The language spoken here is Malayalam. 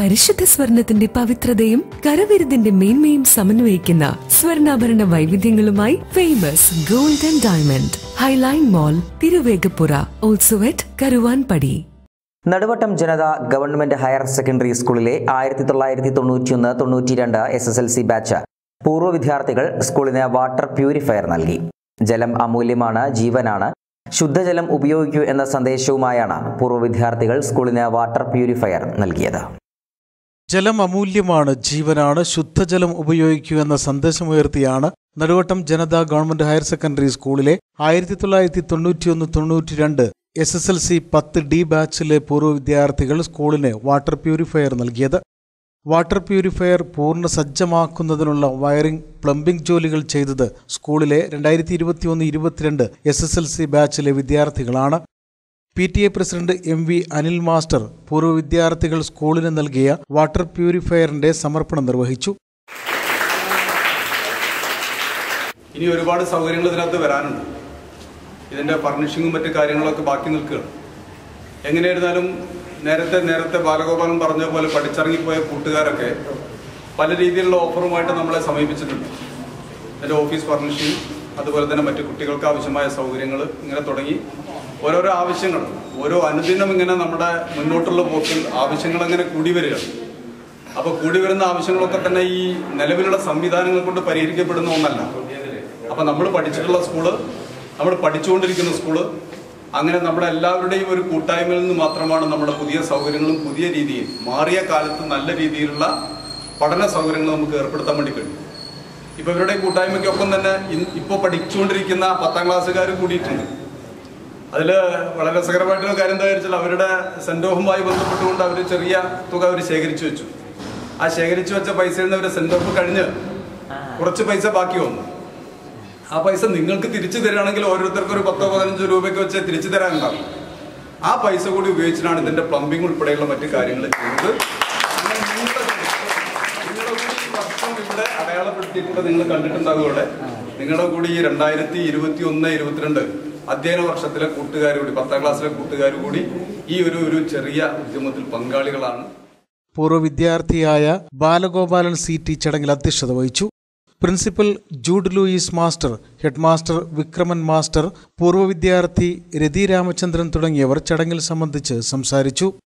പരിശുദ്ധ സ്വർണത്തിന്റെ പവിത്രതയും കരവിരുതിന്റെ മേന്മയും സമന്വയിക്കുന്ന സ്വർണ്ണാഭരണ വൈവിധ്യങ്ങളുമായി famous gold and diamond Highline mall Thiruvegappura also at Karuvanpadi Naduvattom Janatha government higher secondary സ്കൂളിലെ ആയിരത്തി തൊള്ളായിരത്തി തൊണ്ണൂറ്റിയൊന്ന് തൊണ്ണൂറ്റിരണ്ട് S S L C batch പൂർവ്വ വിദ്യാർത്ഥികൾ സ്കൂളിന് വാട്ടർ പ്യൂരിഫയർ നൽകി ജലം അമൂല്യമാണ് ജീവനാണ് ശുദ്ധജലം ഉപയോഗിക്കൂ എന്ന സന്ദേശവുമായാണ് പൂർവ്വ വിദ്യാർത്ഥികൾ സ്കൂളിന് വാട്ടർ പ്യൂരിഫയർ നൽകിയത് ജലം അമൂല്യമാണ് ജീവനാണ് ശുദ്ധജലം ഉപയോഗിക്കൂ എന്ന സന്ദേശമുയർത്തിയാണ് Naduvattom Janatha government higher secondary സ്കൂളിലെ ആയിരത്തി തൊള്ളായിരത്തി തൊണ്ണൂറ്റിയൊന്ന് തൊണ്ണൂറ്റിരണ്ട് എസ് എസ് എൽ സി പത്ത് ഡി ബാച്ചിലെ പൂർവ്വ വിദ്യാർത്ഥികൾ സ്കൂളിന് വാട്ടർ പ്യൂരിഫയർ നൽകിയത് വാട്ടർ പ്യൂരിഫയർ പൂർണ്ണ സജ്ജമാക്കുന്നതിനുള്ള വയറിംഗ് പ്ലംബിംഗ് ജോലികൾ ചെയ്തത് സ്കൂളിലെ രണ്ടായിരത്തി ഇരുപത്തിയൊന്ന് ഇരുപത്തിരണ്ട് എസ് എസ് എൽ സി ബാച്ചിലെ വിദ്യാർത്ഥികളാണ് P T A president M V Anil master പൂർവ്വ വിദ്യാർത്ഥികൾ സ്കൂളിന് നൽകിയ വാട്ടർ പ്യൂരിഫയറിന്റെ സമർപ്പണം നിർവഹിച്ചു ഇനി ഒരുപാട് സൗകര്യങ്ങൾ ഇതിനകത്ത് വരാനുണ്ട് ഇതിൻ്റെ ഫർണിഷിങ്ങും മറ്റു കാര്യങ്ങളൊക്കെ ബാക്കി നിൽക്കുകയാണ് എങ്ങനെയായിരുന്നാലും നേരത്തെ നേരത്തെ ബാലഗോപാലൻ പറഞ്ഞ പോലെ പഠിച്ചിറങ്ങിപ്പോയ കൂട്ടുകാരൊക്കെ പല രീതിയിലുള്ള ഓഫറുമായിട്ട് നമ്മളെ സമീപിച്ചിട്ടുണ്ട് എൻ്റെ ഓഫീസ് ഫർണിഷിങ് അതുപോലെ തന്നെ മറ്റു കുട്ടികൾക്ക് ആവശ്യമായ സൗകര്യങ്ങൾ ഇങ്ങനെ തുടങ്ങി ഓരോരോ ആവശ്യങ്ങൾ ഓരോ അനുദിനം ഇങ്ങനെ നമ്മുടെ മുന്നോട്ടുള്ള പോക്കിൽ ആവശ്യങ്ങൾ അങ്ങനെ കൂടി വരികയാണ് അപ്പോൾ കൂടി വരുന്ന ആവശ്യങ്ങളൊക്കെ തന്നെ ഈ നിലവിലുള്ള സംവിധാനങ്ങൾ കൊണ്ട് പരിഹരിക്കപ്പെടുന്ന ഒന്നല്ല അപ്പം നമ്മൾ പഠിച്ചിട്ടുള്ള സ്കൂള് നമ്മൾ പഠിച്ചുകൊണ്ടിരിക്കുന്ന സ്കൂള് അങ്ങനെ നമ്മുടെ എല്ലാവരുടെയും ഒരു കൂട്ടായ്മയിൽ നിന്ന് മാത്രമാണ് നമ്മുടെ പുതിയ സൗകര്യങ്ങളും പുതിയ രീതിയിൽ മാറിയ കാലത്ത് നല്ല രീതിയിലുള്ള പഠന സൗകര്യങ്ങൾ നമുക്ക് ഏർപ്പെടുത്താൻ വേണ്ടി കഴിയും ഇപ്പൊ ഇവരുടെ കൂട്ടായ്മയ്ക്കൊപ്പം തന്നെ ഇപ്പോൾ പഠിച്ചുകൊണ്ടിരിക്കുന്ന പത്താം ക്ലാസ്സുകാർ കൂടിയിട്ടുണ്ട് അതിൽ വളരെ രസകരമായിട്ടുള്ള കാര്യം എന്താ വെച്ചാൽ അവരുടെ സെന്റ് ഓഫുമായി ബന്ധപ്പെട്ടുകൊണ്ട് അവർ ചെറിയ തുക അവർ ശേഖരിച്ചു വെച്ചു ആ ശേഖരിച്ചു വെച്ച പൈസയിൽ നിന്ന് അവർ സെന്റ് ഓഫ് കഴിഞ്ഞ് കുറച്ച് പൈസ ബാക്കി വന്നു ആ പൈസ നിങ്ങൾക്ക് തിരിച്ചു തരികയാണെങ്കിൽ ഓരോരുത്തർക്കും ഒരു പത്തോ പതിനഞ്ചോ രൂപയ്ക്ക് വെച്ച് തിരിച്ചു തരാനുണ്ടാവും ആ പൈസ കൂടി ഉപയോഗിച്ചിട്ടാണ് ഇതിന്റെ പ്ലംബിംഗ് ഉൾപ്പെടെയുള്ള മറ്റു കാര്യങ്ങൾ ചെയ്തത് അങ്ങനെ നിങ്ങളുടെ നിങ്ങളുടെ കൂടി ഈ വർഷം ഇവിടെ അടയാളപ്പെടുത്തിയിട്ടുണ്ട് നിങ്ങൾ കണ്ടിട്ടുണ്ടാകും ഇവിടെ നിങ്ങളുടെ കൂടി ഈ രണ്ടായിരത്തി ഇരുപത്തി ഒന്ന് ഇരുപത്തിരണ്ട് അധ്യയന വർഷത്തിലെ കൂട്ടുകാർ കൂടി പത്താം ക്ലാസ്സിലെ കൂട്ടുകാർ കൂടി ഈ ഒരു ഒരു ചെറിയ ഉദ്യമത്തിൽ പങ്കാളികളാണ് പൂർവ്വ വിദ്യാർത്ഥിയായ ബാലഗോപാലൻ സി ടി ചടങ്ങിൽ അധ്യക്ഷത വഹിച്ചു principal Jude Lewis master head master Vikraman master പൂർവ്വ വിദ്യാർത്ഥി രതി രാമചന്ദ്രൻ തുടങ്ങിയവർ ചടങ്ങിൽ സംബന്ധിച്ച് സംസാരിച്ചു